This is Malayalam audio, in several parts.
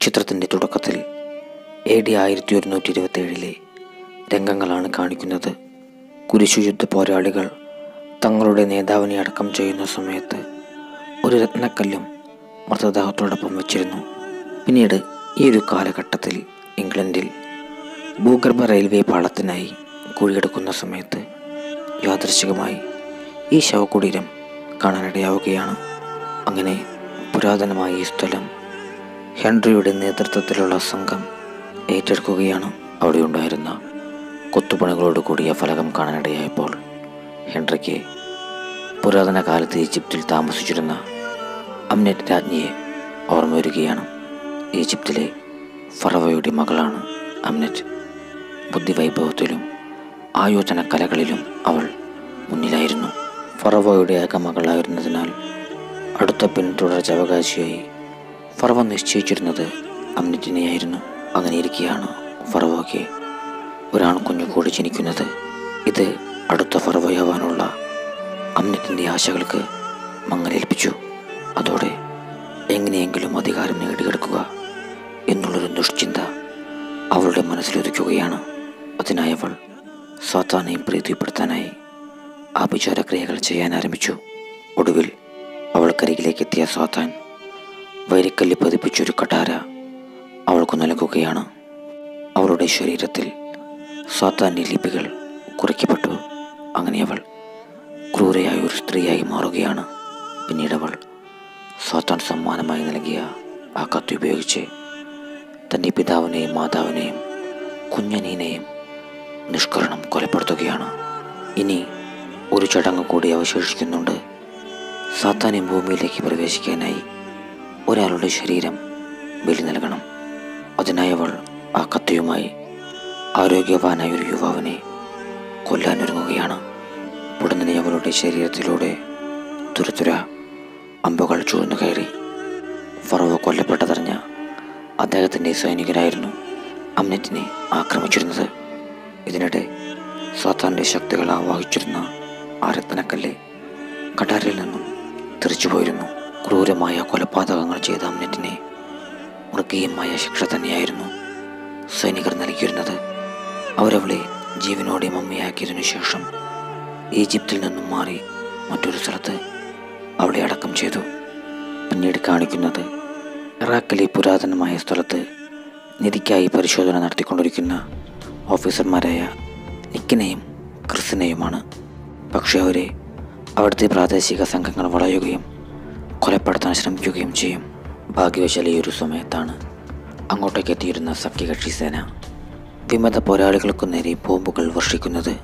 ചിത്രത്തിൻ്റെ തുടക്കത്തിൽ എ ഡി ആയിരത്തി ഒരുന്നൂറ്റി ഇരുപത്തേഴിലെ രംഗങ്ങളാണ് കാണിക്കുന്നത് കുരിശുയുദ്ധ പോരാളികൾ തങ്ങളുടെ നേതാവിനെ അടക്കം ചെയ്യുന്ന സമയത്ത് ഒരു രത്നക്കല്ലും മൃതദേഹത്തോടൊപ്പം വെച്ചിരുന്നു പിന്നീട് ഈ ഒരു കാലഘട്ടത്തിൽ ഇംഗ്ലണ്ടിൽ ഭൂഗർഭ റെയിൽവേ പാളത്തിനായി കുഴിയെടുക്കുന്ന സമയത്ത് യാദൃശികമായി ഈ ശവകുടീരം കാണാനിടയാവുകയാണ് അങ്ങനെ പുരാതനമായ ഈ സ്ഥലം ഹെൻറിയുടെ നേതൃത്വത്തിലുള്ള സംഘം ഏറ്റെടുക്കുകയാണ് അവിടെ ഉണ്ടായിരുന്ന കൊത്തുപണികളോട് കൂടിയ ഫലകം കാണാനിടയായപ്പോൾ ഹെൻറിക്ക് പുരാതന കാലത്ത് ഈജിപ്തിൽ താമസിച്ചിരുന്ന അമ്നെറ്റ് രാജ്ഞിയെ ഓർമ്മ വരികയാണ് ഈജിപ്തിലെ ഫറവയുടെ മകളാണ് അമ്നെറ്റ് ബുദ്ധിവൈഭവത്തിലും ആയോധന കലകളിലും അവൾ മുന്നിലായിരുന്നു ഫറവോയുടെ ഏക മകളായിരുന്നതിനാൽ അടുത്ത പിന്തുടർച്ചാവകാശിയായി ഫറവ നിശ്ചയിച്ചിരുന്നത് അമ്നെറ്റിനെയായിരുന്നു അങ്ങനെ ഇരിക്കെയാണ് ഫറവോയ്ക്ക് ഒരാൺകുഞ്ഞു കൂടി ജനിക്കുന്നത് ഇത് അടുത്ത ഫറവയാവാനുള്ള അമ്നെറ്റിൻ്റെ ആശകൾക്ക് മങ്ങലേൽപ്പിച്ചു അതോടെ എങ്ങനെയെങ്കിലും അധികാരം നേടിയെടുക്കുക എന്നുള്ളൊരു ദുഷ്ചിന്ത അവളുടെ മനസ്സിലൊതുക്കുകയാണ് അതിനായി അവൾ സാത്താനെ പ്രീതിപ്പെടുത്താനായി ആഭിചാരക്രിയകൾ ചെയ്യാൻ ആരംഭിച്ചു ഒടുവിൽ അവൾക്കരികിലേക്ക് എത്തിയ സാത്താൻ വൈരിക്കല്ല് പതിപ്പിച്ചൊരു കടാര അവൾക്ക് നൽകുകയാണ് അവളുടെ ശരീരത്തിൽ സാത്താൻ്റെ ലിപികൾ കുറിക്കപ്പെട്ടു അങ്ങനെ അവൾ ക്രൂരയായ ഒരു സ്ത്രീയായി മാറുകയാണ് പിന്നീട് അവൾ സാത്താൻ സമ്മാനമായി നൽകിയ ആ കത്തി ഉപയോഗിച്ച് തൻ്റെ പിതാവിനെയും മാതാവിനെയും കുഞ്ഞനീനെയും നിഷ്കരണം കൊലപ്പെടുത്തുകയാണ് ഇനി ഒരു ചടങ്ങ് കൂടി അവശേഷിക്കുന്നുണ്ട് സാത്താനെ ഭൂമിയിലേക്ക് പ്രവേശിക്കാനായി ഒരാളുടെ ശരീരം ബലി നൽകണം അതിനായി അവൾ ആ കത്തിയുമായി ആരോഗ്യവാനായ ഒരു യുവാവിനെ കൊല്ലാനൊരുങ്ങുകയാണ് ഉടനെ അവളുടെ ശരീരത്തിലൂടെ തുരുതുര അമ്പുകൾ ചൂഴ്ന്നു കയറി ഫറവോ കൊല്ലപ്പെട്ടതറിഞ്ഞ അദ്ദേഹത്തിൻ്റെ സൈനികരായിരുന്നു അമ്നറ്റിനെ ആക്രമിച്ചിരുന്നത് ഇതിനിടെ സാത്താൻ്റെ ശക്തികൾ ആവാഹിച്ചിരുന്ന ആ രത്നക്കല്ല് കടാരിൽ നിന്നും തെറിച്ചു പോയിരുന്നു ക്രൂരമായ കൊലപാതകങ്ങൾ ചെയ്ത അമ്നറ്റിനെ മൃഗീയമായ ശിക്ഷ തന്നെയായിരുന്നു സൈനികർ നൽകിയിരുന്നത് അവരവളെ ജീവനോടെ മമ്മയാക്കിയതിനു ശേഷം ഈജിപ്തിൽ നിന്നും മാറി മറ്റൊരു സ്ഥലത്ത് അവളെ അടക്കം ചെയ്തു പിന്നീട് കാണിക്കുന്നത് ഇറാഖിലെ പുരാതനമായ സ്ഥലത്ത് നിധിക്കായി പരിശോധന നടത്തിക്കൊണ്ടിരിക്കുന്ന ഓഫീസർമാരായ നിക്കിനെയും ക്രിസിനെയുമാണ് പക്ഷേ അവരെ അവിടുത്തെ പ്രാദേശിക സംഘങ്ങൾ വളയുകയും കൊലപ്പെടുത്താൻ ശ്രമിക്കുകയും ചെയ്യും ഭാഗ്യവശാൽ ഈ ഒരു സമയത്താണ് അങ്ങോട്ടേക്ക് എത്തിയിരുന്ന സഖ്യകക്ഷി സേന വിമത പോരാളികൾക്കു നേരെ ബോംബുകൾ വർഷിക്കുന്നത്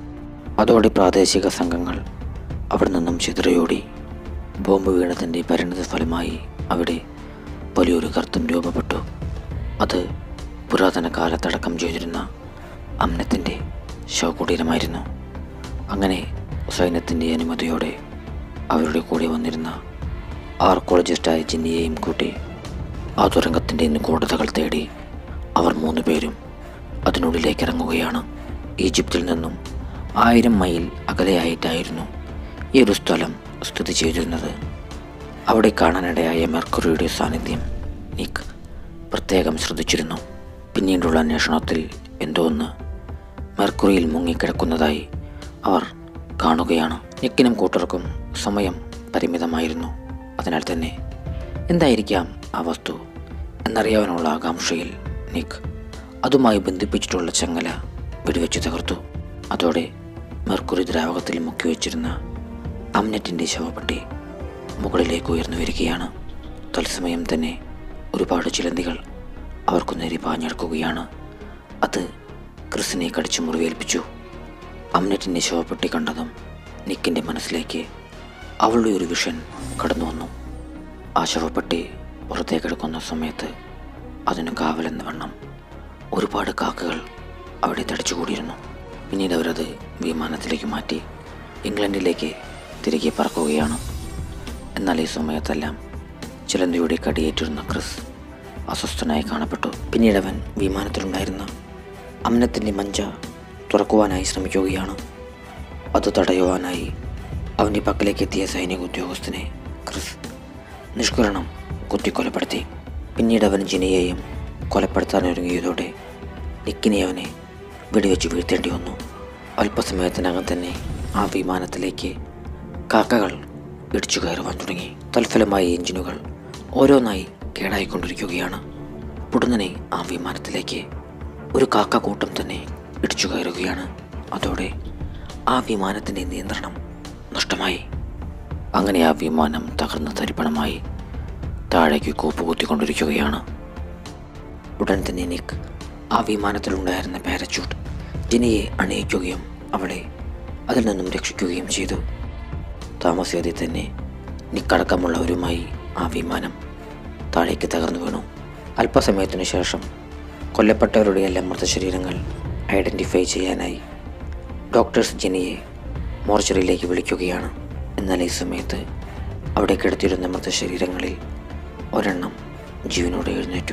അതോടെ പ്രാദേശിക സംഘങ്ങൾ അവിടെ നിന്നും ചിതറയോടി ബോംബ് വീണതിൻ്റെ പരിണിത ഫലമായി അവിടെ വലിയൊരു ഗർത്തം രൂപപ്പെട്ടു അത് പുരാതന കാലത്തടക്കം ചെയ്തിരുന്ന അമ്നത്തിൻ്റെ ശവകുടീരമായിരുന്നു അങ്ങനെ സൈന്യത്തിൻ്റെ അനുമതിയോടെ അവരുടെ കൂടെ വന്നിരുന്ന ആർക്കോളജിസ്റ്റായ ജിന്നിയെയും കൂട്ടി ആ തുരങ്കത്തിൻ്റെ നിഗൂഢതകൾ തേടി അവർ മൂന്ന് പേരും അതിനുള്ളിലേക്ക് ഇറങ്ങുകയാണ് ഈജിപ്തിൽ നിന്നും ആയിരം മൈൽ അകലെയായിട്ടായിരുന്നു ഈ ഒരു സ്ഥലം സ്ഥിതി ചെയ്തിരുന്നത് അവിടെ കാണാനിടയായ മെർക്കുറിയുടെ സാന്നിധ്യം നിക്ക് പ്രത്യേകം ശ്രദ്ധിച്ചിരുന്നു പിന്നീടുള്ള അന്വേഷണത്തിൽ എന്തോ ഒന്ന് മെർക്കുറിയിൽ മുങ്ങിക്കിടക്കുന്നതായി അവർ കാണുകയാണ് നിക്കിനും കൂട്ടർക്കും സമയം പരിമിതമായിരുന്നു അതിനാൽ തന്നെ എന്തായിരിക്കാം ആ വസ്തു എന്നറിയാനുള്ള ആകാംക്ഷയിൽ നിക്ക് അതുമായി ബന്ധിപ്പിച്ചിട്ടുള്ള ചങ്ങല വെടിവെച്ച് തകർത്തു അതോടെ മെർക്കുറി ദ്രാവകത്തിൽ മുക്കിവെച്ചിരുന്ന അമ്നറ്റിൻ്റെ ശവപ്പെട്ടി മുകളിലേക്ക് ഉയർന്നു വരികയാണ് തത്സമയം തന്നെ ഒരുപാട് ചിലന്തികൾ അവർക്കു നേരെ പാഞ്ഞെടുക്കുകയാണ് അത് ക്രിസിനെ കടിച്ചു മുറിവേൽപ്പിച്ചു അമ്നറ്റിൻ്റെ ശവപ്പെട്ടി കണ്ടതും നിക്കിൻ്റെ മനസ്സിലേക്ക് അവളുടെ ഒരു വിഷൻ കടന്നു വന്നു ആ ശവപ്പെട്ടി പുറത്തേക്കെടുക്കുന്ന സമയത്ത് അതിന് കാവലെന്ന വണ്ണം ഒരുപാട് കാക്കകൾ അവിടെ തടിച്ചുകൂടിയിരുന്നു പിന്നീട് അവരത് വിമാനത്തിലേക്ക് മാറ്റി ഇംഗ്ലണ്ടിലേക്ക് തിരികെ പറക്കുകയാണ് എന്നാൽ ഈ സമയത്തെല്ലാം ചിലന്തിയുടെ കടിയേറ്റിരുന്ന ക്രിസ് അസ്വസ്ഥനായി കാണപ്പെട്ടു പിന്നീട് അവൻ വിമാനത്തിലുണ്ടായിരുന്ന അമ്നത്തിൻ്റെ മഞ്ച തുറക്കുവാനായി ശ്രമിക്കുകയാണ് അത് തടയുവാനായി അവൻ്റെ പക്കലേക്ക് എത്തിയ സൈനിക ഉദ്യോഗസ്ഥനെ ക്രിസ് നിഷ്കരണം കുത്തിക്കൊലപ്പെടുത്തി പിന്നീട് അവൻ ജിനിയെയും കൊലപ്പെടുത്താൻ ഒരുങ്ങിയതോടെ നിക്കിനെ അവനെ വെടിവെച്ച് വീഴ്ത്തേണ്ടി വന്നു അല്പസമയത്തിനകം തന്നെ ആ വിമാനത്തിലേക്ക് കാക്കകൾ ഇടിച്ചു കയറുവാൻ തുടങ്ങി തൽഫലമായി എഞ്ചിനുകൾ ഓരോന്നായി കേടായിക്കൊണ്ടിരിക്കുകയാണ് ഉടനെ ആ വിമാനത്തിലേക്ക് ഒരു കാക്കക്കൂട്ടം തന്നെ ഇടിച്ചു കയറുകയാണ് അതോടെ ആ വിമാനത്തിൻ്റെ നിയന്ത്രണം നഷ്ടമായി അങ്ങനെ ആ വിമാനം തകർന്ന് തരിപ്പണമായി താഴേക്ക് കൂപ്പുകുത്തിക്കൊണ്ടിരിക്കുകയാണ് ഉടൻ തന്നെ നിക്ക് ആ വിമാനത്തിലുണ്ടായിരുന്ന പാരച്യൂട്ട് ജിനിയെ അണിയിക്കുകയും അവളെ അതിൽ നിന്നും രക്ഷിക്കുകയും ചെയ്തു താമസിയാതെ തന്നെ നിക്കടക്കമുള്ളവരുമായി ആ വിമാനം താഴേക്ക് തകർന്നു വീണു അല്പസമയത്തിനു ശേഷം കൊല്ലപ്പെട്ടവരുടെ എല്ലാം മൃതശരീരങ്ങൾ ഐഡൻറ്റിഫൈ ചെയ്യാനായി ഡോക്ടേഴ്സ് ജിനിയെ മോർച്ചറിയിലേക്ക് വിളിക്കുകയാണ് എന്നാൽ ഈ സമയത്ത് അവിടെ കിടത്തിയിരുന്ന മൃതശരീരങ്ങളിൽ ഒരെണ്ണം ജീവനോടെ എഴുന്നേറ്റു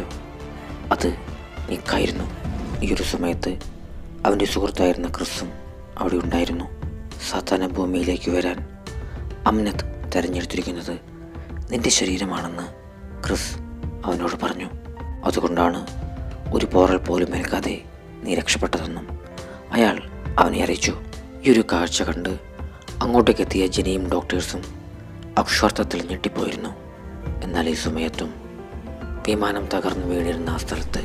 അത് നിക്കായിരുന്നു ഈ ഒരു സമയത്ത് അവൻ്റെ സുഹൃത്തായിരുന്ന ക്രിസും അവിടെ ഉണ്ടായിരുന്നു സാധാരണ ഭൂമിയിലേക്ക് വരാൻ അമ്നത്ത് തെരഞ്ഞെടുത്തിരിക്കുന്നത് നിന്റെ ശരീരമാണെന്ന് ക്രിസ് അവനോട് പറഞ്ഞു അതുകൊണ്ടാണ് ഒരു പോറൽ പോലും ഏൽക്കാതെ നീ രക്ഷപ്പെട്ടതെന്നും അയാൾ അവനെ അറിയിച്ചു ഈ ഒരു കാഴ്ച കണ്ട് അങ്ങോട്ടേക്ക് എത്തിയ ജനിയും ഡോക്ടേഴ്സും അക്ഷാർത്ഥത്തിൽ ഞെട്ടിപ്പോയിരുന്നു എന്നാൽ ഈ സമയത്തും വിമാനം തകർന്നു വീണിരുന്ന ആ സ്ഥലത്ത്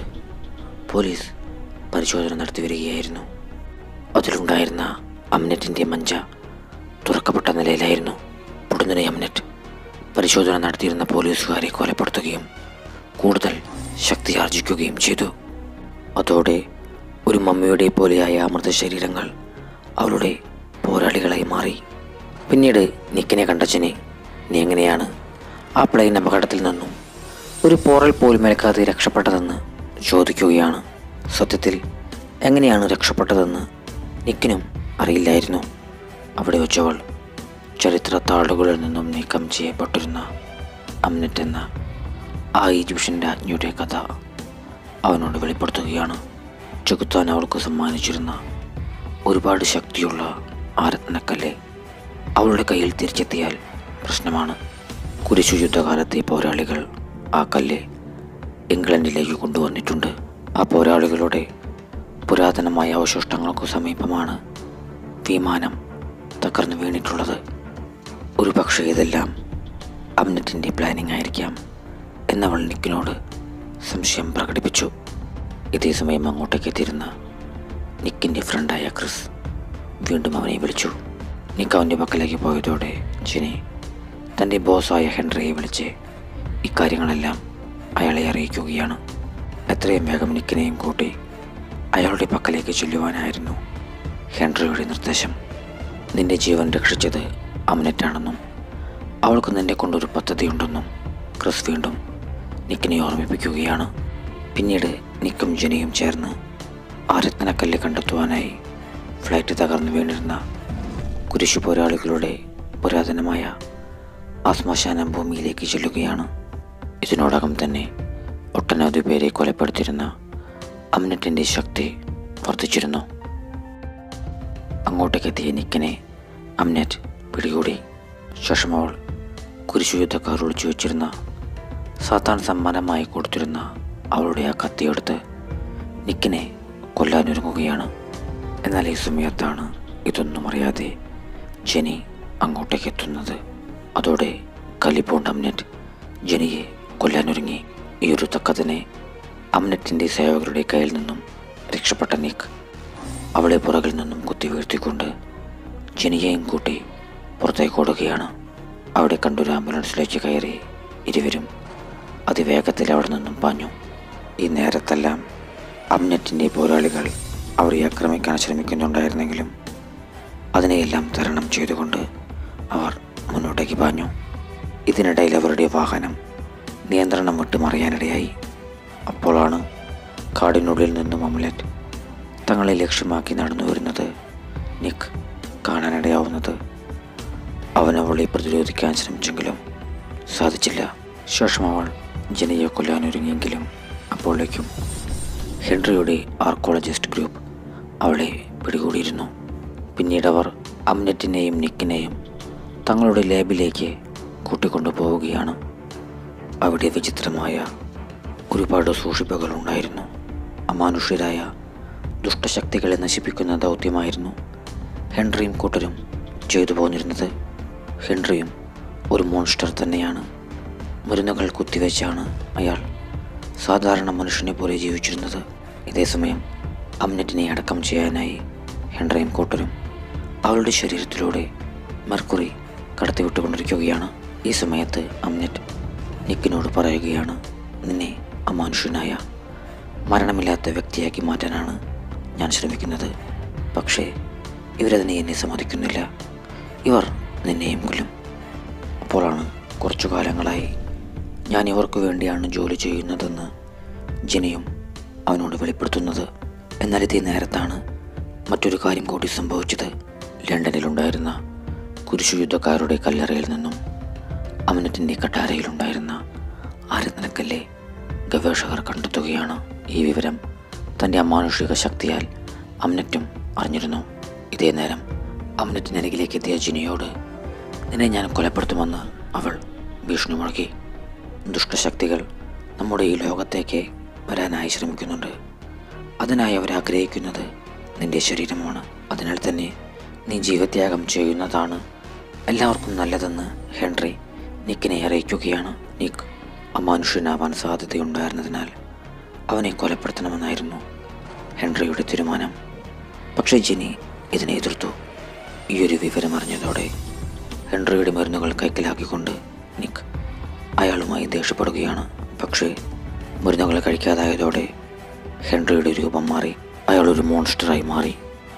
പോലീസ് പരിശോധന നടത്തി വരികയായിരുന്നു അതിലുണ്ടായിരുന്ന അമ്നറ്റിൻ്റെ മഞ്ച തുറക്കപ്പെട്ട നിലയിലായിരുന്നു ഉടനെ അമ്നറ്റ് പരിശോധന നടത്തിയിരുന്ന പോലീസുകാരെ കൊലപ്പെടുത്തുകയും കൂടുതൽ ശക്തി ആർജിക്കുകയും ചെയ്തു അതോടെ ഒരു മമ്മിയുടെ പോലെയായ ആ മൃതശരീരങ്ങൾ അവളുടെ പോരാളികളായി മാറി പിന്നീട് നിക്കിനെ കണ്ടച്ചനെ നീ എങ്ങനെയാണ് ആ പ്ലെയിൻ അപകടത്തിൽ നിന്നും ഒരു പോറൽ പോലും ഏൽക്കാതെ രക്ഷപ്പെട്ടതെന്ന് ചോദിക്കുകയാണ് സത്യത്തിൽ എങ്ങനെയാണ് രക്ഷപ്പെട്ടതെന്ന് നിക്കിനും അറിയില്ലായിരുന്നു അവിടെ വെച്ചവൾ ചരിത്ര താളുകളിൽ നിന്നും നീക്കം ചെയ്യപ്പെട്ടിരുന്ന അമ്നറ്റ് എന്ന ആ ഈജിപ്ഷ്യൻ രാജ്ഞിയുടെ കഥ അവനോട് വെളിപ്പെടുത്തുകയാണ് ചെകുത്താൻ അവൾക്ക് സമ്മാനിച്ചിരുന്ന ഒരുപാട് ശക്തിയുള്ള ആ രത്നക്കല്ല് അവളുടെ കയ്യിൽ തിരിച്ചെത്തിയാൽ പ്രശ്നമാണ് കുരിശു യുദ്ധകാലത്തെ പോരാളികൾ ആ കല്ല് ഇംഗ്ലണ്ടിലേക്ക് കൊണ്ടുവന്നിട്ടുണ്ട് ആ പോരാളികളുടെ പുരാതനമായ അവശിഷ്ടങ്ങൾക്കു സമീപമാണ് വിമാനം തകർന്നു വീണിട്ടുള്ളത് ഒരു പക്ഷേ ഇതെല്ലാം അമ്നറ്റിൻ്റെ പ്ലാനിംഗ് ആയിരിക്കാം എന്നവൾ നിക്കിനോട് സംശയം പ്രകടിപ്പിച്ചു ഇതേ സമയം അങ്ങോട്ടേക്ക് എത്തിയിരുന്ന നിക്കിൻ്റെ ഫ്രണ്ടായ ക്രിസ് വീണ്ടും അവനെ വിളിച്ചു നിക്ക് അവൻ്റെ പക്കലേക്ക് പോയതോടെ ജിനി തൻ്റെ ബോസായ ഹെൻറിയെ വിളിച്ച് ഇക്കാര്യങ്ങളെല്ലാം അയാളെ അറിയിക്കുകയാണ് എത്രയും വേഗം നിക്കിനെയും കൂട്ടി അയാളുടെ പക്കലേക്ക് ചെല്ലുവാനായിരുന്നു ഹെൻറിയുടെ നിർദ്ദേശം നിന്റെ ജീവൻ രക്ഷിച്ചത് അമ്നറ്റാണെന്നും അവൾക്ക് നിന്നെ കൊണ്ടൊരു പദ്ധതിയുണ്ടെന്നും ക്രിസ് വീണ്ടും നിക്കിനെ ഓർമ്മിപ്പിക്കുകയാണ് പിന്നീട് നിക്കും ജനിയും ചേർന്ന് ആ രത്നക്കല്ല് കണ്ടെത്തുവാനായി ഫ്ലൈറ്റ് തകർന്നു വീണിരുന്ന കുരിശു പോരാളികളുടെ പുരാതനമായ ആ ശ്മശാനം ഭൂമിയിലേക്ക് ചെല്ലുകയാണ് ഇതിനോടകം തന്നെ ഒട്ടനവധി പേരെ കൊലപ്പെടുത്തിയിരുന്ന അമ്നറ്റിൻ്റെ ശക്തി വർദ്ധിച്ചിരുന്നു അങ്ങോട്ടേക്ക് എത്തിയ നിക്കിനെ അമ്നറ്റ് പിടികൂടി ശേഷം അവൾ കുരിശു യുദ്ധക്കാർ ഒളിച്ചു വെച്ചിരുന്ന സാത്താൻ സമ്മാനമായി കൊടുത്തിരുന്ന അവളുടെ ആ കത്തിയെടുത്ത് നിക്കിനെ കൊല്ലാനൊരുങ്ങുകയാണ് എന്നാൽ ഈ സമയത്താണ് ഇതൊന്നും അറിയാതെ ജെനി അങ്ങോട്ടേക്ക് എത്തുന്നത് അതോടെ കലിപ്പോണ്ട് അമ്നറ്റ് ജെനിയെ കൊല്ലാനൊരുങ്ങി ഈ ഒരു തക്കതിനെ അമ്നറ്റിൻ്റെ സേവകരുടെ കയ്യിൽ നിന്നും രക്ഷപ്പെട്ട നിക്ക് അവളെ പുറകിൽ നിന്നും കുത്തി വീഴ്ത്തിക്കൊണ്ട് ജെനിയെയും കൂട്ടി പുറത്തേക്ക് ഓടുകയാണ് അവിടെ കണ്ടൊരു ആംബുലൻസിലേക്ക് കയറി ഇരുവരും അതിവേഗത്തിൽ അവിടെ നിന്നും പാഞ്ഞു ഈ നേരത്തെല്ലാം അമ്നറ്റിൻ്റെ പോരാളികൾ അവരെ ആക്രമിക്കാൻ ശ്രമിക്കുന്നുണ്ടായിരുന്നെങ്കിലും അതിനെയെല്ലാം തരണം ചെയ്തുകൊണ്ട് അവർ മുന്നോട്ടേക്ക് പാഞ്ഞു ഇതിനിടയിൽ അവരുടെ വാഹനം നിയന്ത്രണം വിട്ട് മറിയാനിടയായി അപ്പോഴാണ് കാടിനുള്ളിൽ നിന്നും അമുലറ്റ് തങ്ങളെ ലക്ഷ്യമാക്കി നടന്നു വരുന്നത് നിക്ക് കാണാനിടയാവുന്നത് അവൻ അവളെ പ്രതിരോധിക്കാൻ ശ്രമിച്ചെങ്കിലും സാധിച്ചില്ല ശേഷം അവൾ ജനയെ കൊല്ലാനൊരുങ്ങിയെങ്കിലും അപ്പോഴേക്കും ഹെൻറിയുടെ ആർക്കോളജിസ്റ്റ് ഗ്രൂപ്പ് അവളെ പിടികൂടിയിരുന്നു പിന്നീട് അവർ അമ്നറ്റിനെയും നിക്കിനെയും തങ്ങളുടെ ലാബിലേക്ക് കൂട്ടിക്കൊണ്ടു പോവുകയാണ് അവിടെ വിചിത്രമായ ഒരുപാട് സൂക്ഷിപ്പുകൾ ഉണ്ടായിരുന്നു അമാനുഷ്യരായ ദുഷ്ടശക്തികളെ നശിപ്പിക്കുന്ന ദൗത്യമായിരുന്നു ഹെൻറിയും കൂട്ടരും ചെയ്തു പോന്നിരുന്നത് ഹെൻറിയും ഒരു മോൺസ്റ്റർ തന്നെയാണ് മരുന്നുകൾ കുത്തിവെച്ചാണ് അയാൾ സാധാരണ മനുഷ്യനെ പോലെ ജീവിച്ചിരുന്നത് ഇതേസമയം അമ്നറ്റിനെ അടക്കം ചെയ്യാനായി ഹെൻറിയും കൂട്ടരും അവളുടെ ശരീരത്തിലൂടെ മെർക്കുറി കടത്തിവിട്ടുകൊണ്ടിരിക്കുകയാണ് ഈ സമയത്ത് അമ്നെറ്റ് നിക്കിനോട് പറയുകയാണ് നിന്നെ അമാനുഷ്യനായ മരണമില്ലാത്ത വ്യക്തിയാക്കി മാറ്റാനാണ് ഞാൻ ശ്രമിക്കുന്നത് പക്ഷേ ഇവരതിനെ എന്നെ സമ്മതിക്കുന്നില്ല ഇവർ നിന്നെയും കൊല്ലും അപ്പോഴാണ് കുറച്ചു കാലങ്ങളായി ഞാൻ ഇവർക്ക് വേണ്ടിയാണ് ജോലി ചെയ്യുന്നതെന്ന് ജിനിയും അവനോട് വെളിപ്പെടുത്തുന്നത് എന്നാൽ ഇതേ നേരത്താണ് മറ്റൊരു കാര്യം കൂടി സംഭവിച്ചത് ലണ്ടനിലുണ്ടായിരുന്ന കുരിശുയുദ്ധക്കാരുടെ കല്ലറയിൽ നിന്നും അമനത്തിൻ്റെ കട്ടാരയിലുണ്ടായിരുന്ന ആരത്നക്കല്ലെ ഗവേഷകർ കണ്ടെത്തുകയാണ് ഈ വിവരം തൻ്റെ അമാനുഷിക ശക്തിയാൽ അമ്നറ്റും അറിഞ്ഞിരുന്നു ഇതേ നേരം അമ്നറ്റിനരികിലേക്ക് എത്തിയ ജിനിയോട് നിന്നെ ഞാൻ കൊലപ്പെടുത്തുമെന്ന് അവൾ ഭീഷണി മുഴക്കി ദുഷ്ടശക്തികൾ നമ്മുടെ ഈ ലോകത്തേക്ക് വരാനായി ശ്രമിക്കുന്നുണ്ട് അതിനായി അവർ ആഗ്രഹിക്കുന്നത് നിന്റെ ശരീരമാണ് അതിനാൽ തന്നെ നീ ജീവത്യാഗം ചെയ്യുന്നതാണ് എല്ലാവർക്കും നല്ലതെന്ന് ഹെൻറി നിക്കിനെ അറിയിക്കുകയാണ് നിക്ക് അമാനുഷ്യനാവാൻ സാധ്യതയുണ്ടായിരുന്നതിനാൽ അവനെ കൊലപ്പെടുത്തണമെന്നായിരുന്നു ഹെൻറിയുടെ തീരുമാനം പക്ഷേ ജിനി ഇതിനെ എതിർത്തു ഈ ഒരു വിവരം അറിഞ്ഞതോടെ ഹെൻറിയുടെ മരുന്നുകൾ കൈക്കലാക്കിക്കൊണ്ട് നിക്ക് അയാളുമായി ദേഷ്യപ്പെടുകയാണ് പക്ഷേ മരുന്നുകൾ കഴിക്കാതായതോടെ ഹെൻറിയുടെ രൂപം മാറി അയാൾ ഒരു മോൺസ്റ്ററായി മാറി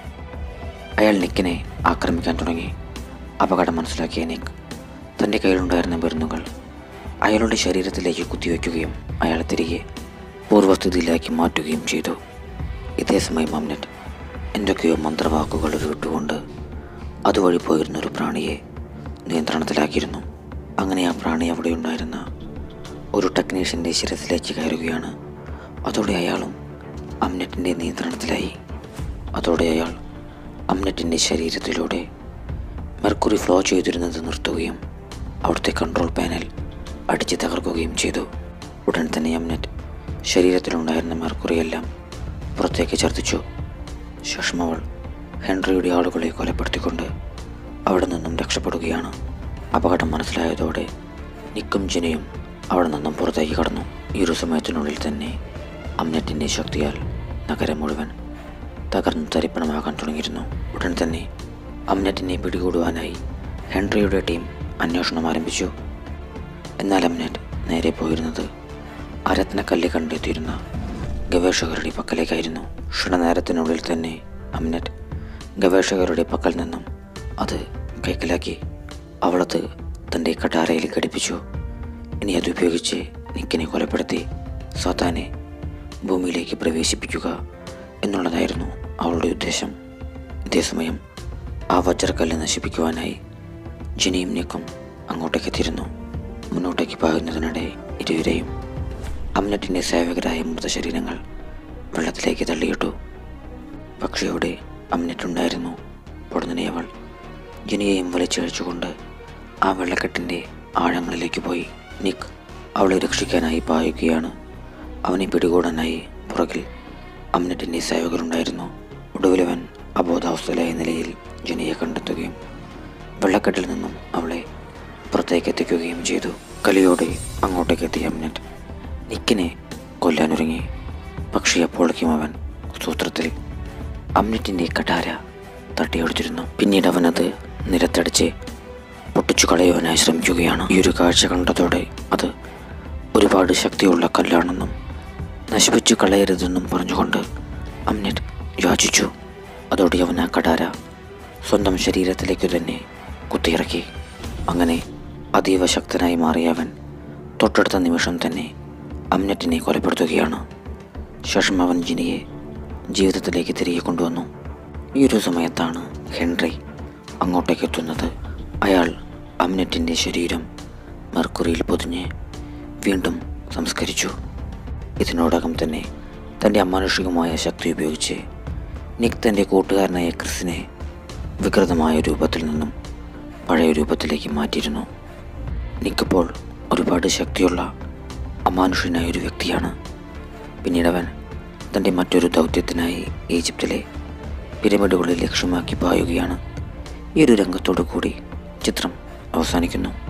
അയാൾ നിക്കിനെ ആക്രമിക്കാൻ തുടങ്ങി അപകടം മനസ്സിലാക്കിയ നിക്ക് തൻ്റെ കയ്യിലുണ്ടായിരുന്ന മരുന്നുകൾ അയാളുടെ ശരീരത്തിലേക്ക് കുത്തിവെക്കുകയും അയാളെ തിരികെ പൂർവ്വസ്ഥിതിയിലാക്കി മാറ്റുകയും ചെയ്തു ഇതേ സമയം അമ്നറ്റ് എന്തൊക്കെയോ മന്ത്രവാക്കുകൾ ഉരുവിട്ടുകൊണ്ട് അതുവഴി പോയിരുന്ന ഒരു പ്രാണിയെ നിയന്ത്രണത്തിലാക്കിയിരുന്നു അങ്ങനെ ആ പ്രാണി അവിടെ ഉണ്ടായിരുന്ന ഒരു ടെക്നീഷ്യൻ്റെ ശിരസിലേക്ക് കയറുകയാണ് അതോടെ അയാളും അമ്നറ്റിൻ്റെ നിയന്ത്രണത്തിലായി അതോടെ അയാൾ അമ്നറ്റിൻ്റെ ശരീരത്തിലൂടെ മെർക്കുറി ഫ്ലോ ചെയ്തിരുന്നത് നിർത്തുകയും അവിടുത്തെ കൺട്രോൾ പാനൽ അടിച്ച് തകർക്കുകയും ചെയ്തു ഉടൻ തന്നെ അമ്നറ്റ് ശരീരത്തിലുണ്ടായിരുന്ന മെർക്കുറിയെല്ലാം പുറത്തേക്ക് ഛർദ്ദിച്ചു ശേഷം അവൾ ഹെൻറിയുടെ ആളുകളെ കൊലപ്പെടുത്തിക്കൊണ്ട് അവിടെ നിന്നും രക്ഷപ്പെടുകയാണ് അപകടം മനസ്സിലായതോടെ നിക്കും ജിനയും അവിടെ നിന്നും പുറത്തേക്ക് കടന്നു ഈ ഒരു സമയത്തിനുള്ളിൽ തന്നെ അമ്നറ്റിൻ്റെ ശക്തിയാൽ നഗരം മുഴുവൻ തകർന്ന് തരിപ്പണമാകാൻ തുടങ്ങിയിരുന്നു ഉടൻ തന്നെ അമ്നറ്റിനെ പിടികൂടുവാനായി ഹെൻറിയുടെ ടീം അന്വേഷണം ആരംഭിച്ചു എന്നാൽ അമ്നറ്റ് നേരെ പോയിരുന്നത് അരത്നക്കല്ല് കണ്ടെത്തിയിരുന്ന ഗവേഷകരുടെ പക്കലേക്കായിരുന്നു ക്ഷണനേരത്തിനുള്ളിൽ തന്നെ അമ്നറ്റ് ഗവേഷകരുടെ പക്കൽ നിന്നും അത് കൈക്കലാക്കി അവളത് തൻ്റെ കട്ടാരയിൽ ഘടിപ്പിച്ചു ഇനി അത് ഉപയോഗിച്ച് നിക്കിനെ കൊലപ്പെടുത്തി സാത്താനെ ഭൂമിയിലേക്ക് പ്രവേശിപ്പിക്കുക എന്നുള്ളതായിരുന്നു അവളുടെ ഉദ്ദേശം ഇതേസമയം ആ വജ്രക്കല്ല് നശിപ്പിക്കുവാനായി ജിനിയും നിക്കും അങ്ങോട്ടേക്ക് എത്തിയിരുന്നു മുന്നോട്ടേക്ക് പാകുന്നതിനിടെ ഇരുവരെയും അമ്നറ്റിൻ്റെ സേവകരായ മൃതശരീരങ്ങൾ വെള്ളത്തിലേക്ക് തള്ളിയിട്ടു പക്ഷേ അവിടെ അമ്നറ്റ് ഉണ്ടായിരുന്നു ഉടനെ അവൾ ജിനിയെയും വലിച്ചഴിച്ചുകൊണ്ട് ആ വെള്ളക്കെട്ടിൻ്റെ ആഴങ്ങളിലേക്ക് പോയി നിക്ക് അവളെ രക്ഷിക്കാനായി പായുകയാണ് അവനെ പിടികൂടാനായി പുറകിൽ അമ്നറ്റിൻ്റെ സേവകരുണ്ടായിരുന്നു ഒടുവിലവൻ അബോധാവസ്ഥയിലായ നിലയിൽ ജിനിയെ കണ്ടെത്തുകയും വെള്ളക്കെട്ടിൽ നിന്നും അവളെ പുറത്തേക്ക് എത്തിക്കുകയും ചെയ്തു കലിയോടെ അങ്ങോട്ടേക്ക് എത്തിയ അമ്നറ്റ് നിക്കിനെ കൊല്ലാനൊരുങ്ങി പക്ഷേ അപ്പോഴേക്കും അവൻ സൂത്രത്തിൽ അമ്നറ്റിൻ്റെ കടാര തട്ടിയെടുത്തിരുന്നു പിന്നീട് അവനത് നിരത്തടിച്ച് പൊട്ടിച്ചു കളയുവാനായി ശ്രമിക്കുകയാണ് ഈ ഒരു കാഴ്ച കണ്ടതോടെ അത് ഒരുപാട് ശക്തിയുള്ള കല്ലാണെന്നും നശിപ്പിച്ചു കളയരുതെന്നും പറഞ്ഞുകൊണ്ട് അമ്നറ്റ് യാചിച്ചു അതോടെ അവൻ ആ കടാര സ്വന്തം ശരീരത്തിലേക്ക് തന്നെ കുത്തിയിറക്കി അങ്ങനെ അതീവ ശക്തനായി മാറിയ അവൻ തൊട്ടടുത്ത നിമിഷം തന്നെ അമ്നറ്റിനെ കൊലപ്പെടുത്തുകയാണ് ശേഷം അവൻ ജിനിയെ ജീവിതത്തിലേക്ക് തിരികെ കൊണ്ടുവന്നു ഈ ഒരു സമയത്താണ് ഹെൻറി അങ്ങോട്ടേക്ക് എത്തുന്നത് അയാൾ അമ്നറ്റിൻ്റെ ശരീരം മെർക്കുറിയിൽ പൊതിഞ്ഞ് വീണ്ടും സംസ്കരിച്ചു ഇതിനോടകം തന്നെ തൻ്റെ അമാനുഷികമായ ശക്തി ഉപയോഗിച്ച് നിക് തൻ്റെ കൂട്ടുകാരനായ ക്രിസിനെ വികൃതമായ രൂപത്തിൽ നിന്നും പഴയ രൂപത്തിലേക്ക് മാറ്റിയിരുന്നു നിക്കിപ്പോൾ ഒരുപാട് ശക്തിയുള്ള അമാനുഷ്യനായ ഒരു വ്യക്തിയാണ് പിന്നീട് അവൻ തൻ്റെ മറ്റൊരു ദൗത്യത്തിനായി ഈജിപ്തിലെ പിരമിഡുകളിൽ ലക്ഷ്യമാക്കി പായുകയാണ് ഈ ഒരു രംഗത്തോടു കൂടി ചിത്രം അവസാനിക്കുന്നു